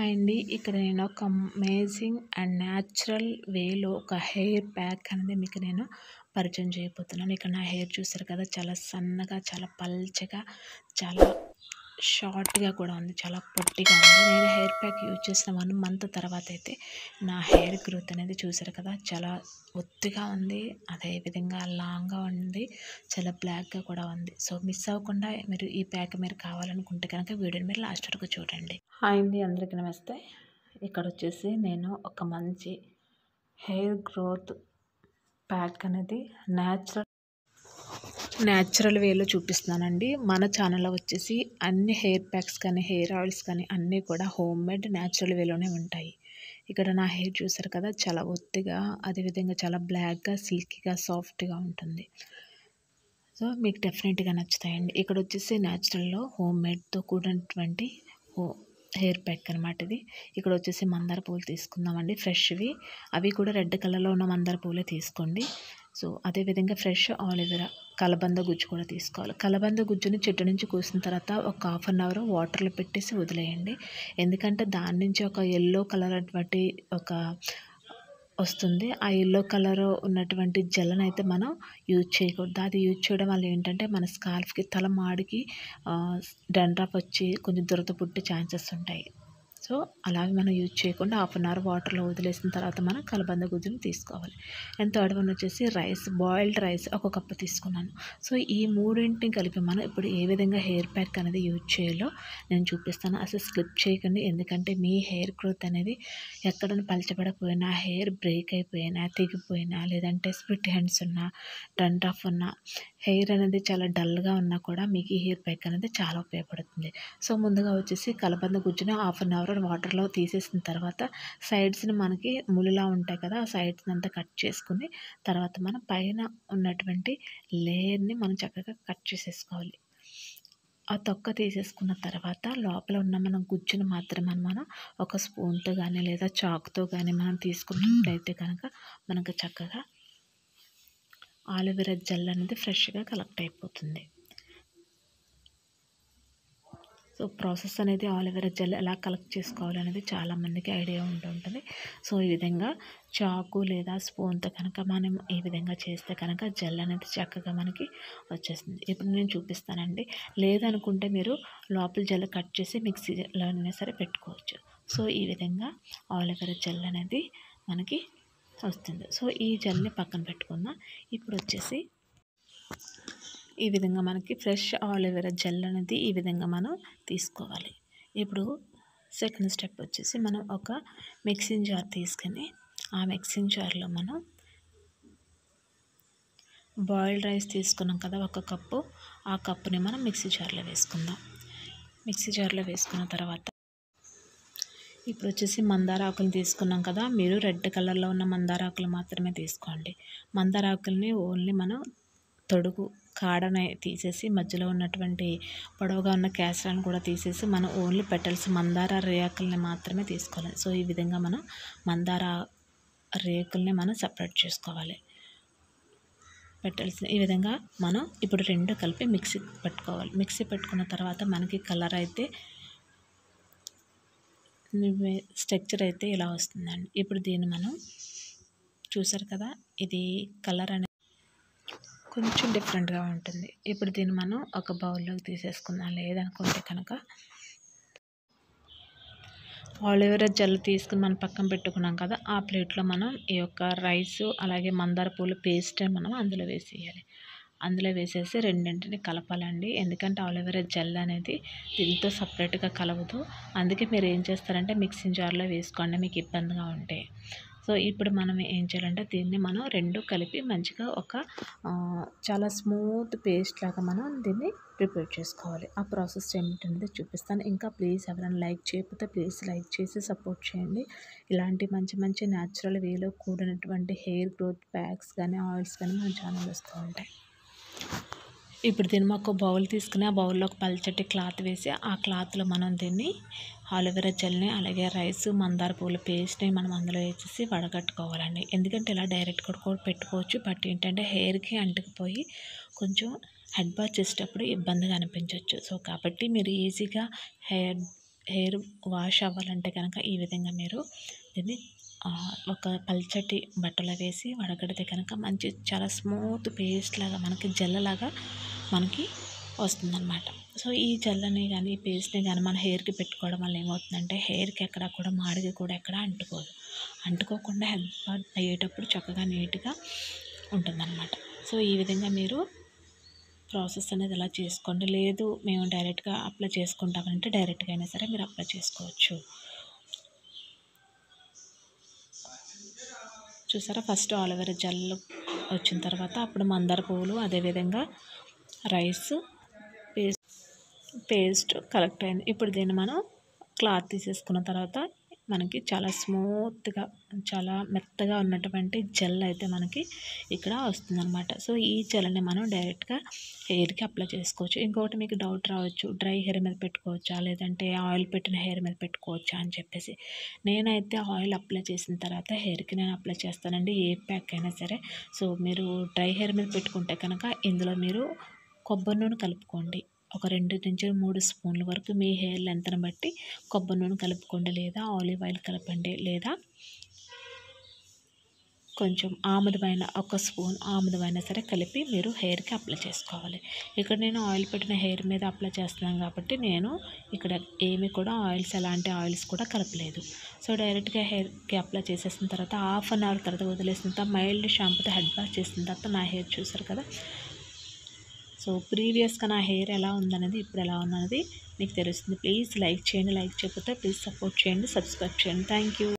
hi అండి ఇక్కడ నేను ఒక అమేజింగ్ అండ్ న్యాచురల్ వేలో ఒక హెయిర్ ప్యాక్ అనేది మీకు నేను పరిచయం చేయబోతున్నాను ఇక్కడ నా హెయిర్ చూసారు కదా చాలా సన్నగా చాలా పల్చగా చాలా షార్ట్గా కూడా ఉంది చాలా పొట్టిగా ఉంది నేను హెయిర్ ప్యాక్ యూజ్ చేసిన వన్ మంత్ తర్వాత అయితే నా హెయిర్ గ్రోత్ అనేది చూసారు కదా చాలా ఒత్తిగా ఉంది అదేవిధంగా లాంగ్గా ఉంది చాలా బ్లాక్గా కూడా ఉంది సో మిస్ అవ్వకుండా మీరు ఈ ప్యాక్ మీరు కావాలనుకుంటే కనుక వీడియోని మీరు లాస్ట్ వరకు చూడండి హాయ్ అండి అందరికీ నమస్తే ఇక్కడ వచ్చేసి నేను ఒక మంచి హెయిర్ గ్రోత్ ప్యాక్ అనేది న్యాచురల్ న్యాచురల్ వేలో చూపిస్తున్నానండి మన ఛానల్లో వచ్చేసి అన్ని హెయిర్ ప్యాక్స్ కానీ హెయిర్ ఆయిల్స్ కానీ అన్నీ కూడా హోమ్ మేడ్ న్యాచురల్ వేలోనే ఉంటాయి ఇక్కడ నా హెయిర్ చూసారు కదా చాలా ఒత్తిగా అదేవిధంగా చాలా బ్లాక్గా సిల్కీగా సాఫ్ట్గా ఉంటుంది సో మీకు డెఫినెట్గా నచ్చుతాయండి ఇక్కడ వచ్చేసి న్యాచురల్లో హోమ్ మేడ్తో కూడినటువంటి హో హెయిర్ ప్యాక్ అనమాట ఇది ఇక్కడ వచ్చేసి మందార పూలు తీసుకుందామండి ఫ్రెష్వి అవి కూడా రెడ్ కలర్లో ఉన్న మందార పూలే తీసుకోండి సో అదేవిధంగా ఫ్రెష్ ఆలివెరా కలబంద గుజ్జు కూడా తీసుకోవాలి కలబంద గుజ్జుని చెట్టు నుంచి కోసిన తర్వాత ఒక హాఫ్ అన్ అవర్ వాటర్లో పెట్టేసి వదిలేయండి ఎందుకంటే దాని నుంచి ఒక ఎల్లో కలర్ అటువంటి ఒక వస్తుంది ఆ ఎల్లో కలర్ ఉన్నటువంటి జెల్ని అయితే మనం యూజ్ చేయకూడదు అది యూజ్ చేయడం వల్ల ఏంటంటే మన స్కాల్ఫ్కి తల మాడికి డండ్రాప్ వచ్చి కొంచెం దురద పుట్టే ఛాన్సెస్ ఉంటాయి సో అలాగే మనం యూజ్ చేయకుండా హాఫ్ అన్ అవర్ వాటర్లో వదిలేసిన తర్వాత మనం కలబంద గుజ్జుని తీసుకోవాలి అండ్ థర్డ్ వన్ వచ్చేసి రైస్ బాయిల్డ్ రైస్ ఒక కప్పు తీసుకున్నాను సో ఈ మూడింటిని కలిపి మనం ఇప్పుడు ఏ విధంగా హెయిర్ ప్యాక్ అనేది యూజ్ చేయాలో నేను చూపిస్తాను అసలు స్లిప్ చేయకండి ఎందుకంటే మీ హెయిర్ గ్రోత్ అనేది ఎక్కడైనా పలచబడపోయినా హెయిర్ బ్రేక్ అయిపోయినా తెగిపోయినా లేదంటే స్ప్లిట్ హ్యాండ్స్ ఉన్నా డండ్రాఫ్ ఉన్నా హెయిర్ అనేది చాలా డల్గా ఉన్నా కూడా మీకు ఈ హెయిర్ ప్యాక్ అనేది చాలా ఉపయోగపడుతుంది సో ముందుగా వచ్చేసి కలబంద గుజ్జుని హాఫ్ అన్ అవర్ వాటర్లో తీసేసిన తర్వాత సైడ్స్ని మనకి ములిలా ఉంటాయి కదా ఆ సైడ్స్ని అంతా కట్ చేసుకుని తర్వాత మనం పైన ఉన్నటువంటి లేయర్ని మనం చక్కగా కట్ చేసేసుకోవాలి ఆ తొక్క తీసేసుకున్న తర్వాత లోపల ఉన్న మనం గుజ్జును మాత్రమే మనం ఒక స్పూన్తో కానీ లేదా చాకుతో కానీ మనం తీసుకున్నట్లయితే కనుక మనకు చక్కగా ఆలోవెరా జెల్ అనేది ఫ్రెష్గా కలెక్ట్ అయిపోతుంది సో ప్రాసెస్ అనేది ఆలోవెరా జెల్ ఎలా కలెక్ట్ చేసుకోవాలి అనేది చాలామందికి ఐడియా ఉంటుంటుంది సో ఈ విధంగా చాకు లేదా స్పూన్తో కనుక మనం ఈ విధంగా చేస్తే కనుక జెల్ అనేది చక్కగా మనకి వచ్చేస్తుంది ఇప్పుడు నేను చూపిస్తానండి లేదనుకుంటే మీరు లోపల జెల్ కట్ చేసి మిక్సీలో అయినా సరే పెట్టుకోవచ్చు సో ఈ విధంగా ఆలోవెరా జెల్ అనేది మనకి వస్తుంది సో ఈ జెల్ని పక్కన పెట్టుకుందాం ఇప్పుడు వచ్చేసి ఈ విధంగా మనకి ఫ్రెష్ ఆలివెరా జెల్ అనేది ఈ విధంగా మనం తీసుకోవాలి ఇప్పుడు సెకండ్ స్టెప్ వచ్చేసి మనం ఒక మిక్సింగ్ జార్ తీసుకొని ఆ మిక్సింగ్ జార్లో మనం బాయిల్డ్ రైస్ తీసుకున్నాం కదా ఒక కప్పు ఆ కప్పుని మనం మిక్సీ జార్లో వేసుకుందాం మిక్సీ జార్లో వేసుకున్న తర్వాత ఇప్పుడు వచ్చేసి మందార ఆకులు తీసుకున్నాం కదా మీరు రెడ్ కలర్లో ఉన్న మందార ఆకులు మాత్రమే తీసుకోండి మందార ఆకుల్ని ఓన్లీ మనం తొడుగు కాడని తీసేసి మధ్యలో ఉన్నటువంటి పొడవుగా ఉన్న క్యాసరాన్ని కూడా తీసేసి మనం ఓన్లీ పెటల్స్ మందార రేకుల్ని మాత్రమే తీసుకోవాలి సో ఈ విధంగా మనం మందార రేకుల్ని మనం సపరేట్ చేసుకోవాలి పెటల్స్ ఈ విధంగా మనం ఇప్పుడు రెండు కలిపి మిక్సీ పెట్టుకోవాలి మిక్సీ పెట్టుకున్న తర్వాత మనకి కలర్ అయితే స్ట్రక్చర్ అయితే ఇలా వస్తుందండి ఇప్పుడు దీన్ని మనం చూసారు కదా ఇది కలర్ అనేది కొంచెం డిఫరెంట్గా ఉంటుంది ఇప్పుడు దీన్ని మనం ఒక బౌల్లోకి తీసేసుకుందాం లేదనుకుంటే కనుక ఆలివెరా జెల్ తీసుకుని మనం పక్కన పెట్టుకున్నాం కదా ఆ ప్లేట్లో మనం ఈ యొక్క రైస్ అలాగే మందార పూల పేస్ట్ మనం అందులో వేసేయాలి అందులో వేసేసి రెండింటిని కలపాలండి ఎందుకంటే ఆలివెరా జెల్ అనేది దీంతో సపరేట్గా కలవదు అందుకే మీరు ఏం చేస్తారంటే మిక్సింగ్ జార్లో వేసుకోండి మీకు ఇబ్బందిగా ఉంటే సో ఇప్పుడు మనం ఏం చేయాలంటే దీన్ని మనం రెండు కలిపి మంచిగా ఒక చాలా స్మూత్ పేస్ట్ లాగా మనం దీన్ని ప్రిపేర్ చేసుకోవాలి ఆ ప్రాసెస్ ఏమిటనేది చూపిస్తాను ఇంకా ప్లీజ్ ఎవరైనా లైక్ చేయకపోతే ప్లీజ్ లైక్ చేసి సపోర్ట్ చేయండి ఇలాంటి మంచి మంచి న్యాచురల్ వేలో కూడినటువంటి హెయిర్ గ్రోత్ ప్యాక్స్ కానీ ఆయిల్స్ కానీ మన ఛానల్ వస్తూ ఉంటాయి ఇప్పుడు దీన్ని ఒక బౌల్ తీసుకుని ఆ బౌల్లో ఒక పల్చటి క్లాత్ వేసి ఆ క్లాత్లో మనం దీన్ని ఆలోవెరా జెల్ని అలాగే రైస్ మందార పూల పేస్ట్ని మనం అందులో వేసేసి వడగట్టుకోవాలండి ఎందుకంటే ఇలా డైరెక్ట్ కూడా పెట్టుకోవచ్చు బట్ ఏంటంటే హెయిర్కి అంటుకుపోయి కొంచెం హెడ్ బాత్ చేసేటప్పుడు ఇబ్బందిగా అనిపించవచ్చు సో కాబట్టి మీరు ఈజీగా హెయిర్ హెయిర్ వాష్ అవ్వాలంటే కనుక ఈ విధంగా మీరు దీన్ని ఆ, ఒక పల్చటి బట్టలో వేసి వడగడితే కనుక మంచి చాలా స్మూత్ పేస్ట్ లాగా మనకి జల్లలాగా మనకి వస్తుందన్నమాట సో ఈ జల్లని కానీ ఈ పేస్ట్ని కానీ మన హెయిర్కి పెట్టుకోవడం వల్ల ఏమవుతుందంటే హెయిర్కి ఎక్కడ కూడా మాడికి కూడా ఎక్కడ అంటుకోదు అంటుకోకుండా హెడ్ బాత్ అయ్యేటప్పుడు చక్కగా నీట్గా ఉంటుందన్నమాట సో ఈ విధంగా మీరు ప్రాసెస్ అనేది ఇలా చేసుకోండి లేదు మేము డైరెక్ట్గా అప్లై చేసుకుంటామంటే డైరెక్ట్గా అయినా సరే మీరు అప్లై చేసుకోవచ్చు చూసారా ఫస్ట్ ఆలోవెరా జెల్ వచ్చిన తర్వాత అప్పుడు మందార పువ్వులు అదేవిధంగా రైస్ పేస్ట్ పేస్ట్ కలెక్ట్ అయింది ఇప్పుడు దీన్ని మనం క్లాత్ తీసేసుకున్న తర్వాత మనకి చాలా స్మూత్గా చాలా మెత్తగా ఉన్నటువంటి జెల్ అయితే మనకి ఇక్కడ వస్తుందన్నమాట సో ఈ జెల్ని మనం డైరెక్ట్గా హెయిర్కి అప్లై చేసుకోవచ్చు ఇంకొకటి మీకు డౌట్ రావచ్చు డ్రై హెయిర్ మీద పెట్టుకోవచ్చా లేదంటే ఆయిల్ పెట్టిన హెయిర్ మీద పెట్టుకోవచ్చా అని చెప్పేసి నేనైతే ఆయిల్ అప్లై చేసిన తర్వాత హెయిర్కి నేను అప్లై చేస్తానండి ఏ ప్యాక్ అయినా సరే సో మీరు డ్రై హెయిర్ మీద పెట్టుకుంటే కనుక ఇందులో మీరు కొబ్బరి నూనె కలుపుకోండి ఒక రెండు నుంచి మూడు స్పూన్ల వరకు మీ హెయిర్ లెంత్ని బట్టి కొబ్బరి నూనె కలుపుకోండి లేదా ఆలివ్ ఆయిల్ కలపండి లేదా కొంచెం ఆముదమైన ఒక స్పూన్ ఆముదమైనా సరే కలిపి మీరు హెయిర్కి అప్లై చేసుకోవాలి ఇక్కడ నేను ఆయిల్ పెట్టిన హెయిర్ మీద అప్లై చేస్తున్నాను కాబట్టి నేను ఇక్కడ ఏమి కూడా ఆయిల్స్ ఎలాంటి ఆయిల్స్ కూడా కలపలేదు సో డైరెక్ట్గా హెయిర్కి అప్లై చేసేసిన తర్వాత హాఫ్ అన్ అవర్ తర్వాత వదిలేసిన తర్వాత మైల్డ్ షాంపూతో హెడ్ వాష్ చేసిన తర్వాత నా హెయిర్ చూసారు కదా సో ప్రీవియస్గా నా హెయిర్ ఎలా ఉందనేది ఇప్పుడు ఎలా ఉన్నది మీకు తెలుస్తుంది ప్లీజ్ లైక్ చేయండి లైక్ చేయకపోతే ప్లీజ్ సపోర్ట్ చేయండి సబ్స్క్రైబ్ చేయండి థ్యాంక్ యూ